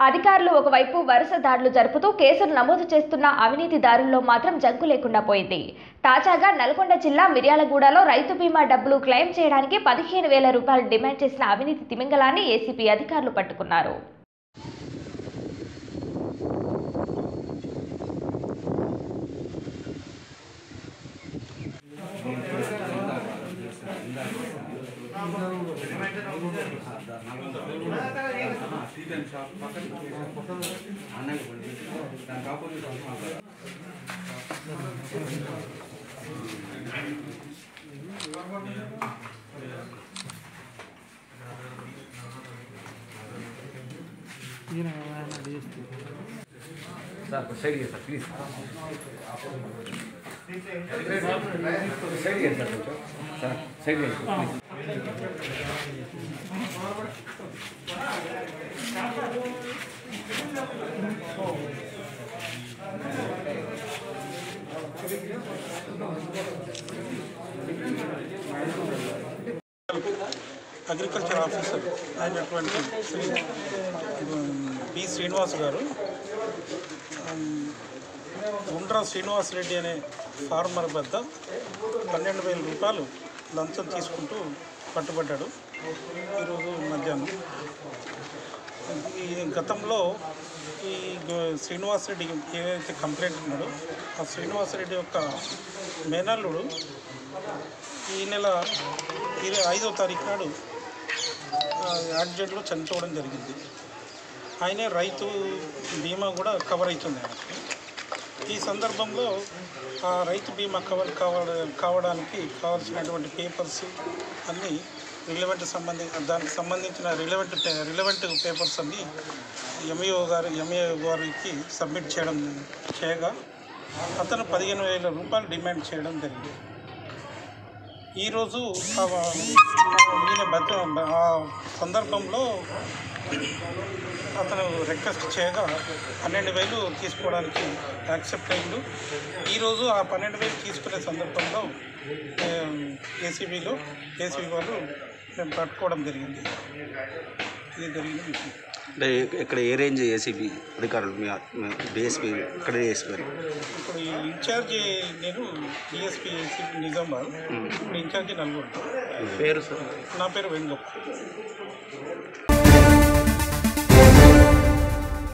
అధికారులు ఒకవైపు వరుస దాడులు జరుపుతూ కేసులు నమోదు చేస్తున్న అవినీతిదారుల్లో మాత్రం జంకు లేకుండా పోయింది తాజాగా నల్గొండ జిల్లా మిర్యాలగూడలో రైతు బీమా డబ్బులు క్లెయిమ్ చేయడానికి పదిహేను వేల రూపాయలు డిమాండ్ చేసిన అవినీతి తిమింగలాన్ని ఏసీపీ అధికారులు పట్టుకున్నారు సార్ సైడ్ చేయండి సార్ ప్లీజ్ సైడ్ చేయండి సార్ కొంచెం సార్ సైడ్ చేయండి ప్లీజ్ అగ్రికల్చర్ ఆఫీసర్ అయినటువంటి శ్రీ ఉమ్, పి శ్రీనివాస్ గారు ఉమ్, గుండ్రా శ్రీనివాస్ రెడ్డి అనే ఫార్మర్ వద్ద పన్నెండు వేల రూపాయలు లంచం తీసుకుంటూ పట్టుబడ్డాడు ఈరోజు మధ్యాహ్నం ఈ గతంలో ఈ గ- శ్రీనివాస్ రెడ్డి ఏదైతే కంప్లైంట్ ఉన్నాడో ఆ శ్రీనివాస్ రెడ్డి యొక్క మేనల్లుడు ఈ నెల ఇరవై ఐదో తారీఖు నాడు ఆ, యాక్సిడెంట్లో చనిపోవడం జరిగింది ఆయనే రైతు బీమా కూడా కవర్ అవుతుంది ఆయనకి ఈ సందర్భంలో ఆ రైతు బీమా కవర్ కావడ కావడానికి కావాల్సినటువంటి పేపర్స్ అన్నీ రిలవెంట్ సంబంధి దానికి సంబంధించిన రిలవెంట్ రిలవెంట్ పేపర్స్ అన్నీ ఎంఈఓ గారు ఎంఏ గారికి సబ్మిట్ చేయడం చేయగా అతను పదిహేను వేల రూపాయలు డిమాండ్ చేయడం జరిగింది ఈరోజు ఆ ఈయన బత ఆ సందర్భంలో అతను రిక్వెస్ట్ చేయగా పన్నెండు వేలు తీసుకోవడానికి యాక్సెప్ట్ అయిండు ఈరోజు ఆ పన్నెండు వేలు తీసుకునే సందర్భంలో ఏసీబీలో ఏసీబీ వాళ్ళు మేము పట్టుకోవడం జరిగింది ఇది జరిగింది విషయం. అంటే ఇక్కడ ఏ రేంజ్ ఏసీబీ అధికారులు మీ డిఎస్పీ ఇక్కడ డిఎస్పీ ఇప్పుడు ఈ ఇన్ఛార్జి నేను డిఎస్పీ ఏసీబీ నిజామాబాద్ ఇప్పుడు ఇన్ఛార్జి నల్గొండ పేరు సార్ నా పేరు వేణుగోపాల్